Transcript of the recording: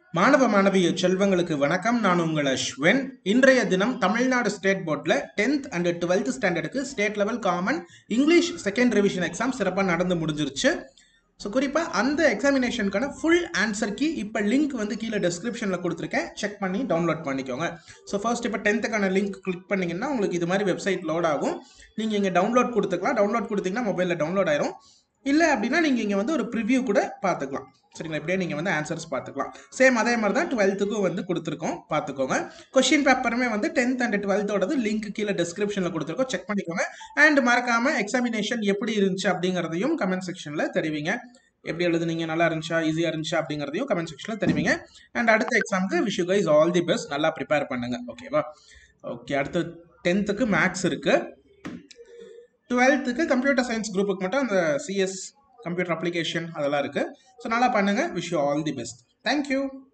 மாணவ மாணவிய செல்வங்களுக்கு வணக்கம் நான் உங்கள் அஸ்வின் இன்றைய தினம் தமிழ்நாடு ஸ்டேட் போர்டில் டென்த் அண்ட் டுவெல்த் ஸ்டாண்டர்டுக்கு state level common English second revision exam சிறப்பாக நடந்து முடிஞ்சிருச்சு ஸோ குறிப்பாக அந்த எக்ஸாமினேஷனுக்கான ஃபுல் ஆன்சர் கீ இப்போ லிங்க் வந்து கீழே டெஸ்கிரிப்ஷனில் கொடுத்துருக்கேன் செக் பண்ணி டவுன்லோட் பண்ணிக்கோங்க ஸோ ஃபர்ஸ்ட் இப்போ டென்த்துக்கான லிங்க் கிளிக் பண்ணிங்கன்னா உங்களுக்கு இது மாதிரி வெப்சைட் லோட் ஆகும் நீங்கள் இங்கே டவுன்லோட் கொடுத்துக்கலாம் டவுன்லோட் கொடுத்தீங்கன்னா மொபைலில் டவுன்லோட் ஆயிரும் இல்லை அப்படின்னா நீங்கள் இங்கே வந்து ஒரு ப்ரிவ்யூ கூட பார்த்துக்கலாம் சரிங்களா இப்படியே நீங்கள் வந்து ஆன்சர்ஸ் பார்த்துக்கலாம் சேம் அதே மாதிரி தான் டுவெல்த்துக்கும் வந்து கொடுத்துருக்கோம் பார்த்துக்கோங்க கொஷின் பேப்பருமே வந்து டென்த் அண்ட் டுவெல்த்தோடது லிங்க் கீழே டிஸ்கிரிப்ஷனில் கொடுத்துருக்கோம் செக் பண்ணிக்கோங்க அண்ட் மறக்காமல் எக்ஸாமினேஷன் எப்படி இருந்துச்சு அப்படிங்கிறதையும் கமெண்ட் செக்ஷனில் தெரிவிங்க எப்படி எழுதுனீங்க நல்லா இருந்துச்சா ஈஸியாக இருந்துச்சா அப்படிங்கிறதையும் கமெண்ட் செக்ஷனில் தெரிவிங்க அண்ட் அடுத்த எக்ஸாமுக்கு wish you guys all the best நல்லா ப்ரிப்பேர் பண்ணுங்க ஓகேவா ஓகே அடுத்து டென்த்துக்கு மேக்ஸ் இருக்குது டுவெல்த்துக்கு கம்ப்யூட்டர் சயின்ஸ் குரூப்புக்கு மட்டும் அந்த சிஎஸ் கம்ப்யூட்டர் அப்ளிகேஷன் அதெல்லாம் இருக்குது ஸோ நல்லா பண்ணுங்கள் wish you all the best thank you